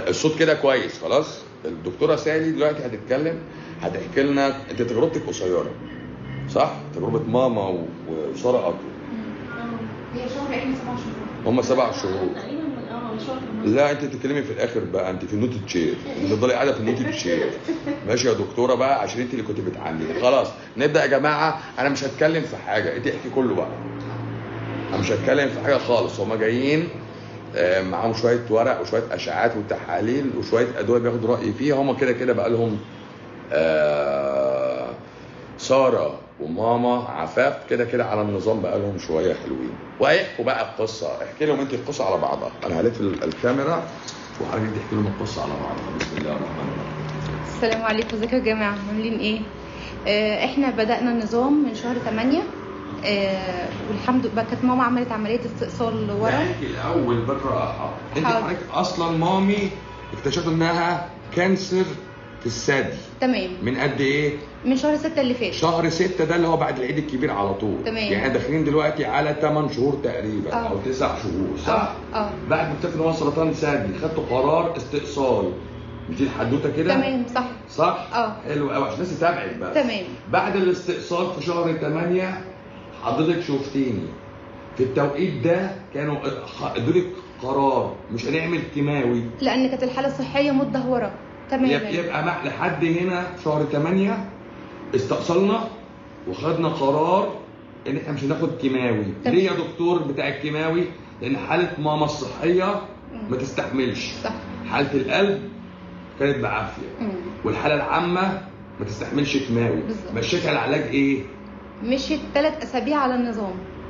آه، الصوت كده كويس خلاص الدكتوره سالي دلوقتي هتتكلم هتحكي لنا انت تجربتك قصيره صح تجربه ماما و- وساره اطول هي شهر احنا سبع شهور هم سبع شهور تقريبا من اه من شهر من- لا انت تتكلمي في الاخر بقى انت في النوت تشير تفضلي قاعده في النوت تشير ماشي يا دكتوره بقى عشان انت اللي كنت بتعلمي خلاص نبدا يا جماعه انا مش هتكلم في حاجه انت احكي كله بقى انا مش هتكلم في حاجه خالص هما جايين آه، معاهم شويه ورق وشويه اشعاعات وتحاليل وشويه ادويه بياخدوا راي فيها هما كده كده بقى لهم آه، ساره وماما عفاف كده كده على النظام بقى لهم شويه حلوين وهيحكوا بقى القصه احكي لهم انت القصه على بعضها انا هلف ال- الكاميرا وحضرتك تحكي لهم القصه على بعضها بسم الله الرحمن الرحيم السلام عليكم ازيكم يا جماعه عاملين ايه آه احنا بدانا النظام من شهر 8 آه والحمد لله كانت ماما عملت عمليه استئصال ورم احكي الاول بالراحه انت حاضر. حضرتك اصلا مامي اكتشفت انها كانسر في الثدي تمام من قد ايه؟ من شهر 6 اللي فات شهر ستة ده اللي هو بعد العيد الكبير على طول تمام. يعني احنا داخلين دلوقتي على 8 شهور تقريبا آه. او 9 شهور صح؟ اه اه بعد ما اكتشفت ان هو سرطان ثدي خدتوا قرار استئصال مش دي الحدوته كده؟ تمام صح صح؟ اه. حلو قوي عشان الناس تتابعك بس تمام. بعد الاستئصال في شهر 8 حضرتك شفتيني في التوقيت ده كانوا ادولك قرار مش هنعمل كيماوي لان كانت الحاله الصحيه متدهوره تماما يبقى, يبقى مع لحد هنا في شهر 8 استأصلنا وخدنا قرار ان احنا مش هناخد كيماوي تمام. ليه يا دكتور بتاع الكيماوي لان حاله ماما الصحيه ما تستحملش صح حاله القلب كانت بعافيه مم. والحاله العامه ما تستحملش كيماوي بالظبط. مشيتها العلاج ايه مشيت ثلاث اسابيع على النظام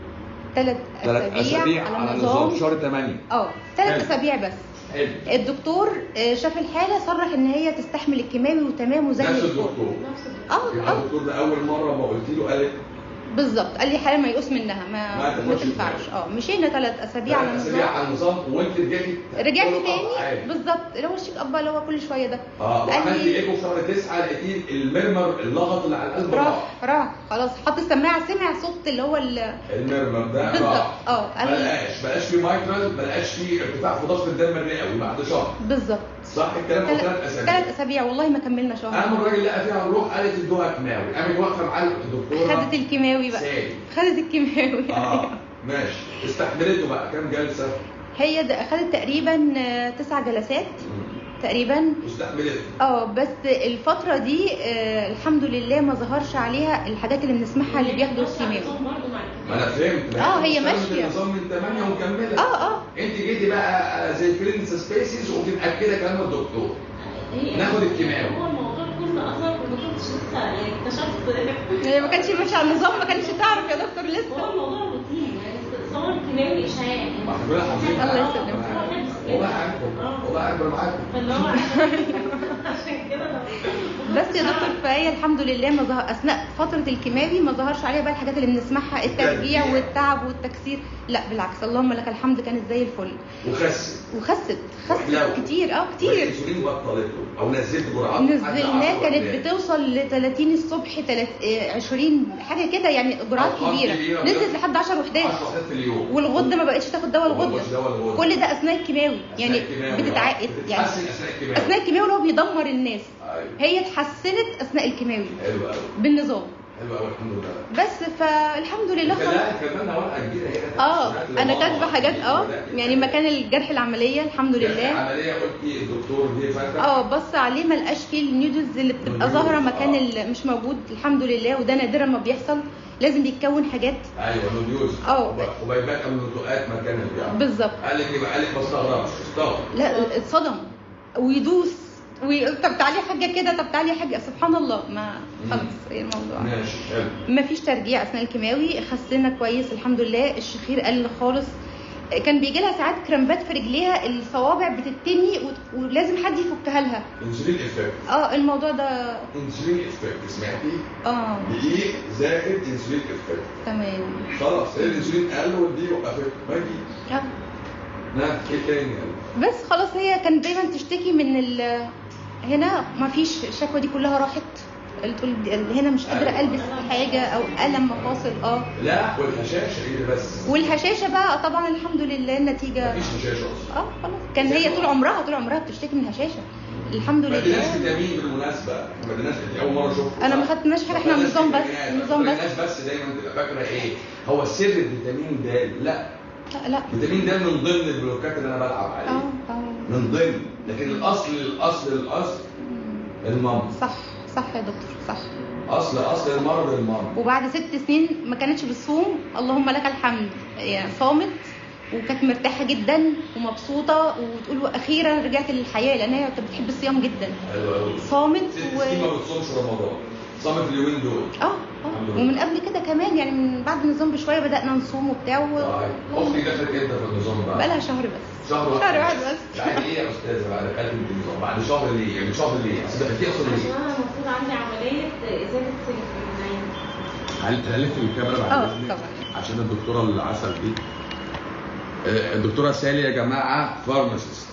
ثلاث ثلاث اسابيع على النظام في شهر 8 اه حلو. ثلاث اسابيع بس حلو الدكتور آه، شاف الحاله صرح ان هي تستحمل الكيماوي وتمام وزي نفس الفل الدكتور نفس ال- اه يبقى اه الدكتور ده اول مره ما قلت له قال بالظبط قال لي حاله ما يقوس منها ما ما ما تاخدش تنفعش اه مشينا ثلاث اسابيع على ثلاث اسابيع النظام على النظام وانت رجعتي رجعت follow up تاني عادي. بالظبط اللي هو الشيك اب اللي هو كل شويه ده اه قال وعملت لي- ايكو في شهر 9 لقيتيه المرمر اللغط اللي على القلب راح راح راح خلاص حط السماعه سمع صوت اللي هو ال- المرمر ده بالظبط راح اه ما قال لي لقاش بقاش في مايكرال ما لقاش في ارتفاع في ضغط الدم الرئوي بعد شهر بالظبط صح الكلام ده ثلاث اسابيع ثلاث اسابيع والله ما كملنا شهر قام الراجل لقى فيها الروح قالت ادوها كيماوي قامت واقفه معاه الدكتوره خدت الكيماوي بقى سالي خدت الكيماوي اه ماشي استحملته بقى كام جلسه هي د- خدت تقريبا آه، تسع جلسات تقريبا واستحملته اه بس الفترة دي آه الحمد لله ما ظهرش عليها الحاجات اللي بنسمعها اللي بياخدوا نفس الكيماوي النظام برضه مع ما انا فهمت آه، هي بتشتغل ماشية. النظام من 8 ومكمله اه اه انت جيتي بقى زي فريندز سبيسيز ومتاكده كلام الدكتور هي- ناخد الكيماوي. هو الموضوع كله اصلا ما كنتش لسه يعني اكتشفت هي ما كانش ماشيه على النظام ما كانش تعرف يا دكتور هو لسه الموضوع روتين يعني استئصال كيماوي اشعاع يعني ما احنا كلنا حافظين الله يسلمك. والله عارفكم والله عارف معاكم فاللي هو عشان كده أنا- بس يا دكتور فهي الحمد لله ما ظهر اثناء فتره الكيماوي ما ظهرش عليها بقى الحاجات اللي بنسمعها الترجيع الترجيع. والتعب والتكسير لا بالعكس اللهم لك الحمد كانت زي الفل وخست وخست خست وحلاوة. كتير اه كتير والانسولين بطلته او نزلت جرعات نزلناه كانت بتوصل ل 30 الصبح تلات- آه، 20 حاجه كده يعني جرعات أرقام كبيره كبيرة. نزلت لحد 10 10 وحدات وحدات في اليوم والغده ما بقتش تاخد دواء الغده ومش دواء الغدة. كل ده اثناء الكيماوي يعني أثناء الكيماوي، بتتعقد آه. يعني بتتحسن اثناء الكيماوي اثناء الكيماوي اللي هو بيدمر الناس ايوه هي اتحسنت اثناء الكيماوي حلو قوي بالنظام حلو قوي الحمد لله بس فالحمد لله خلاص لا كمان ورقه كبيره هي اه انا كاتبه حاجات اه يعني مكان الجرح العمليه الحمد لله عمليه قلتي الدكتور جه فتح اه بص عليه ما لقاش فيه النيودلز اللي بتبقى النيودلز، ظاهره مكان آه. اللي مش موجود الحمد لله وده نادرا ما بيحصل لازم بيتكون حاجات ايوه نوديوز اه. وبيبات او نتوءات مكان الجرح بالظبط قال لك يبقى قال لك ما استغربش استغرب لا اتصدم ويدوس ويقول طب تعالي يا حاجه كده طب تعالي يا حاجه سبحان الله ما خلاص ايه الموضوع ماشي حلو ما فيش ترجيع اثناء الكيماوي خسينا كويس الحمد لله الشخير قل خالص كان بيجي لها ساعات كرامبات في رجليها الصوابع بتتني وت- ولازم حد يفكها لها انسولين افكت اه الموضوع ده انسولين افكت سمعتي اه دقيق زائد انسولين افكت تمام خلاص هي الانسولين قل والدقيق وقفت ما يجي آه. نعم ايه تاني قال بس خلاص هي كانت دايما تشتكي من ال هنا ما فيش الشكوى دي كلها راحت قلت له دي- هنا مش قادره البس حاجه او الم مفاصل اه لا والهشاشه هي بس والهشاشه بقى طبعا الحمد لله النتيجه مفيش هشاشه اصلا اه خلاص كان هي طول عمرها طول عمرها بتشتكي من هشاشه الحمد ما اديناش لله فيتامين بالمناسبه احنا ما اديناش دي اول مره اشوفه انا ما خدتناش حاجه احنا نظام بس نظام بس الناس بس دايما تبقى فاكره ايه هو سر الفيتامين د لا لا لا فيتامين د من ضمن البلوكات اللي انا بلعب اه عليها اه من ضمن لكن الاصل الاصل الاصل المرض صح صح يا دكتور صح اصل اصل المرض المرض وبعد ست سنين ما كانتش بتصوم اللهم لك الحمد يعني صامت وكانت مرتاحه جدا ومبسوطه وتقول واخيرا رجعت للحياه لان هي كانت بتحب الصيام جدا حلو قوي صامت ست و سنين ما بتصومش رمضان صامت اليومين دول اه الحمد اه لله. ومن قبل كده كمان يعني من بعد النظام بشويه بدانا نصوم وبتاع و... طيب اختي دخلت امتى في النظام بقى؟ بقالها شهر بس شهر واحد شهر واحد بس يعني ايه يا استاذه بعد دخلت النظام بعد شهر ليه؟ يعني شهر ليه؟ اصل دخلتيه اصلا عشان ليه؟ انا المفروض عندي عمليه ازاله سلك من العين هل هلف الكاميرا بعد اه إذنك؟ طبعا عشان الدكتوره العسل دي آه، الدكتوره سالي يا جماعه فارماسيست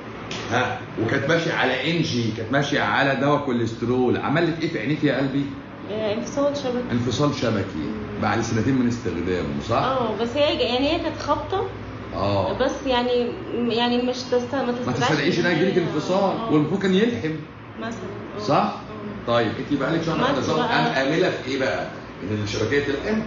ها وكانت ماشيه على انجي كانت ماشيه على دواء كوليسترول عمل لك ايه في عينيك يا قلبي؟ آه، انفصال شبكي انفصال شبكي بعد سنتين من استخدامه صح؟ اه بس هي يعني هي كانت خبطه اه بس يعني يعني مش تست... ما ما تستدعيش تستدعيش انها يجيلك انفصال آه. والمفروض كان يلحم مثلا آه. صح؟ آه. طيب انت بقى لك شهر على عملت نظام بقى- ام امله في ايه بقى؟ ان الشبكيه تلحم؟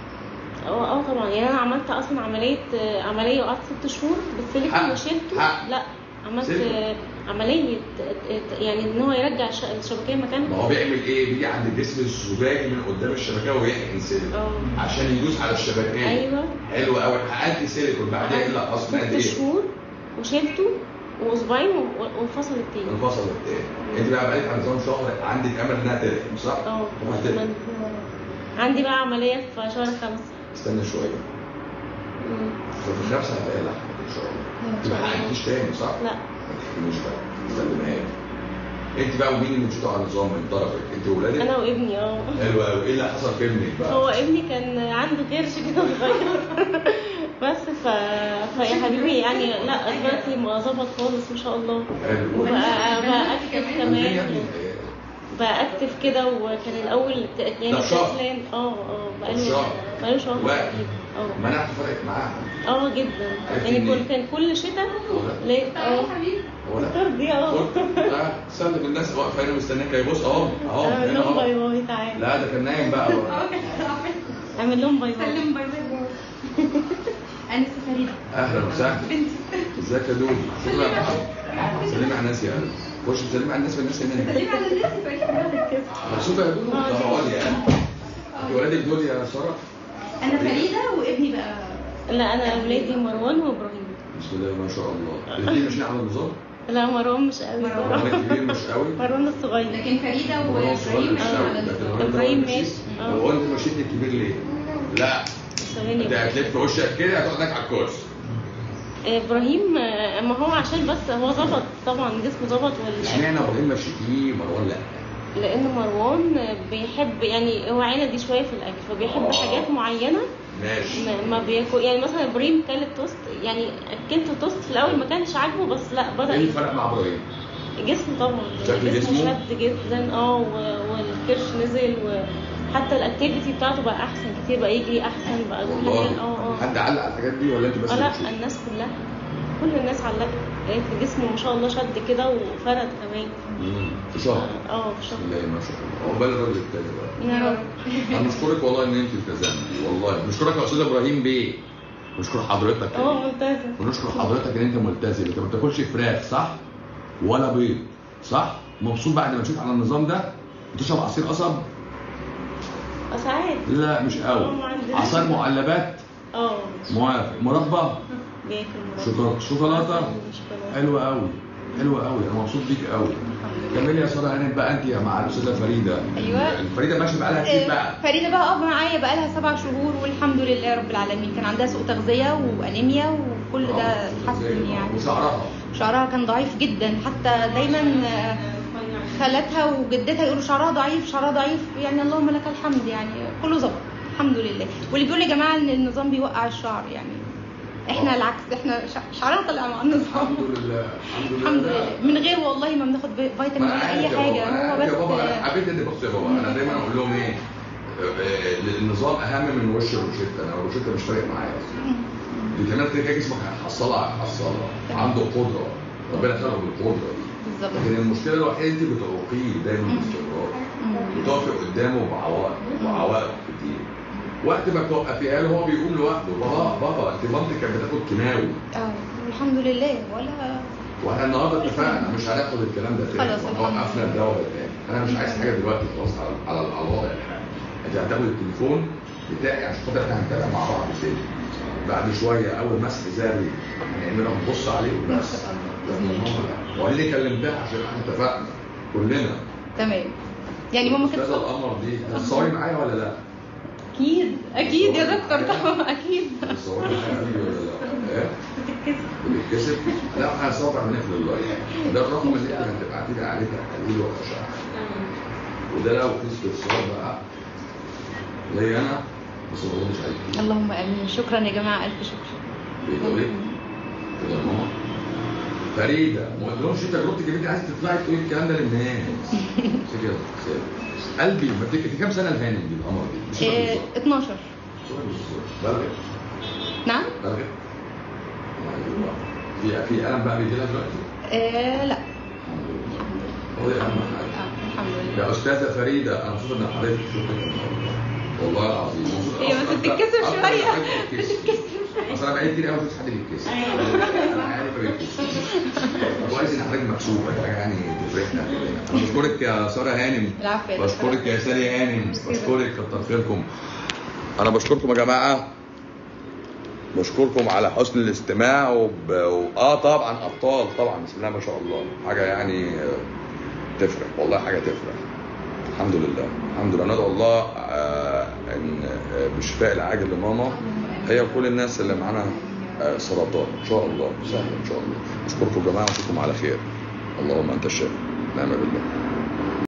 اه اه طبعا يعني انا عملت اصلا عمليه آه، عمليه وقعدت ست شهور بس اللي حق. كان شلته حق. لا عملت سيبه. آه، عمليه آه، آه، يعني ان هو يرجع الش- الشبكيه ما مكانها هو بيعمل ايه؟ بيجي عند الجسم الزجاجي من قدام الشبكيه ويحقن سيليكون اه عشان يدوس على الشبكيه ايوه حلو قوي حقنت سيليكون بعدين ايه اللي حصل؟ قد ست ايه؟ شهور وشلته واسبوعين و- وانفصل التاني انفصل التاني انت بقى بقالك على نظام شهر عندك امل انها تلحم صح؟ اه وهتلحم من- عندي بقى عمليه في شهر خمسة استنى شويه مم. ففي خمسه هتلاقي لحم ان شاء الله تبقى حقنتيش تاني صح؟ لا ما تحكميش بقى سلمها لي انت بقى ومين اللي مشيتوا على النظام من طرفك؟ انت وولادك؟ انا وابني اه حلو قوي ايه اللي حصل في ابنك بقى؟ هو ابني كان عنده كرش كده صغير بس ف... فيا حبيبي يعني لا دلوقتي ما ظبط خالص ما شاء الله حلو وبقى بقى اكتف عندنا يا ابني كمان بقى اكتف كده وكان الاول ت- يعني ده شهر. كسلان اه اه ده بقاله شهر. بقاله شهر واحد. تقريبا اه مناعته فرقت معاها اه جدا عرفت يعني منين؟ كل كان كل شتاء هو ده. ليه اه هو ده ترضي اه قلت آه، سلم الناس واقفه هنا مستنيك يبص اهو اهو اعمل هنا لهم باي اهو باي تعالى لا ده كان نايم بقى اعمل لهم باي باي سلم باي باي انسه فريده اهلا وسهلا ازيك يا دودي شكرا يا محمد سلمي على الناس يا قلبي خش سلمي على الناس والناس هنا سلمي على الناس فريده مبسوطه يا دودي آه، ده هقول يعني انت ولادك دول يا ساره انا فريده وابني بقى لا انا اولادي مروان وابراهيم بسم الله ما شاء الله الاثنين ماشيين على النظام لا مروان مش قوي مروان. وانا صراحة. الكبير مش قوي مروان الصغير لكن فريده وهو صغير وابراهيم مش ماشيين قوي على لكن النظام هو انت إبراهيم ماشي ماشي. آه. هو انت مشيت الكبير ليه؟ لا ثواني انت هتلف وشك كده هتقعد هناك على الكرسي ابراهيم آه، اما هو عشان بس هو ظبط طبعا جسمه ظبط وال... اشمعنى ابراهيم مشيتيه مروان لا لان مروان بيحب يعني هو عندي شويه في الاكل فبيحب آه. حاجات معينه ماشي ما- ما بياكل يعني مثلا ابراهيم كل التوست يعني اكلته توست في الاول ما كانش عاجبه بس لا ايه بدا اللي فرق مع ابراهيم؟ جسمه طبعا شكل جسمه جسمه؟ شد جدا اه و- والكرش نزل وحتى الاكتيفيتي بتاعته بقى احسن كتير بقى يجري احسن بقى كل حاجه والله اه اه حد علق على الحاجات دي ولا انت بس اه اللي لا بتشوف؟ الناس كلها كل الناس علقت قالت لي جسمه ما شاء الله شد كده وفرد كمان مم. في شهر اه في شهر بسم الله ما شاء الله عقبال الراجل التاني بقى يا رب انا بشكرك والله ان انت التزمتي والله بشكرك يا استاذ ابراهيم بيه بشكر حضرتك اه ملتزم ونشكر حضرتك ان انت ملتزم انت ما بتاكلش فراخ صح ولا بيض صح مبسوط بعد ما تشوف على النظام ده بتشرب عصير قصب اه ساعات لا مش اه قوي ما عندناش. عصير معلبات اه موافق مربى بياكل مربى. شوكولاته شوكولاته عسل وشوكولاتة. حلوه قوي حلوه قوي انا مبسوط بيك قوي كملي يا ساره هانم بقى انت مع الاستاذه فريده أيوة. فريده ماشيه بقى لها كتير بقى آه، فريده بقى اه معايا بقى لها سبع شهور والحمد لله رب العالمين كان عندها سوء تغذيه وانيميا وكل ده اتحسن يعني وشعرها شعرها كان ضعيف جدا حتى دايما آه، خالاتها وجدتها يقولوا شعرها ضعيف شعرها ضعيف يعني اللهم لك الحمد يعني كله ظبط الحمد لله واللي بيقول يا جماعه ان النظام بيوقع الشعر يعني احنا آه. العكس احنا شع- شعرنا طلع مع النظام الحمد لله الحمد لله الحمد لله من غير والله ما بناخد فيتامين ما ولا عارف اي يا بابا، حاجه أنا هو عارف يا بابا انا بس حبيت ان بص يا بابا انا دايما اقول لهم ايه آه، آه، النظام اهم من وش الروشته انا الروشته مش فارق معايا اصلا الفيتامينات كده كده جسمك هيحصلها هيحصلها عنده قدره ربنا خلقه بالقدره دي بالظبط لكن المشكله الوحيده انت بتعوقيه دايما باستمرار مم. بتقفي قدامه بعوائق وعوائق كتير وقت ما بتوقفيها له هو بيقوم لوحده بابا بابا انت مامتك كانت بتاخد كيماوي اه الحمد لله ولا واحنا النهارده اتفقنا مش هناخد الكلام ده تاني خلاص، الحمد وقفنا لله. الدواء ده تاني انا مش عايز حاجه دلوقتي خلاص على على على الوضع الحالي انت هتاخد التليفون بتاعي عشان خاطر احنا هنتابع مع بعض تاني بعد شويه اول مسح ذري هنعمله نبص عليه ان وبس شاء الله بإذن الله. وقال لي كلمتها عشان احنا اتفقنا كلنا تمام يعني ماما كانت الاستاذه القمر دي هتصوري معايا ولا لا؟ اكيد اكيد يا دكتور طبعا اكيد هتصوري معايا دي ولا لا؟ ايه؟ بتتكسف بتتكسب؟ لا هصور نقفل اللايف ده الرقم اللي انت هتبعتي لي عليه تحاليل واشعه وده لو في استفسار بقى ليا انا بس ما بردش عليك اللهم امين شكرا يا جماعه الف شكر بيقول لك كده يا ماما فريده ما قلتلهمش انت تجربتك ان انت عايز تطلعي تقولي الكلام ده للناس كده قلبي ما انت كام سنه الهانم دي القمر دي؟ مش إيه، 12 بلغت نعم بلغت ايوه في في الم بقى بيجي لها دلوقتي آه لا الحمد لله هو ده اهم حاجه آه الحمد لله يا استاذه فريده انا مبسوط ان حضرتك شفتك النهارده والله العظيم مبسوط هي بس أصلاً- بتتكسف أصلاً شوية. حضرتك بتتكسف. اصل انا بقالي كتير قوي ما شفتش حد بيتكسف انا عارف ما بيتكسفش كويس ان حضرتك مكسوفه دي حاجه يعني تفرحنا انا بشكرك يا ساره هانم العفو يا دكتور. بشكرك يا سالي هانم ميرسي. بشكرك كتر خيركم انا بشكركم يا جماعه بشكركم على حسن الاستماع وب... و... اه طبعا ابطال طبعا بسم الله ما شاء الله حاجه يعني آه، تفرح والله حاجه تفرح الحمد لله الحمد لله ندعو الله آه، ان آه، بشفاء العاجل لماما هي وكل الناس اللي معانا آه، سرطان ان شاء الله سهل ان شاء الله اشكركم يا جماعه واشوفكم على خير اللهم انت الشافي نعم بالله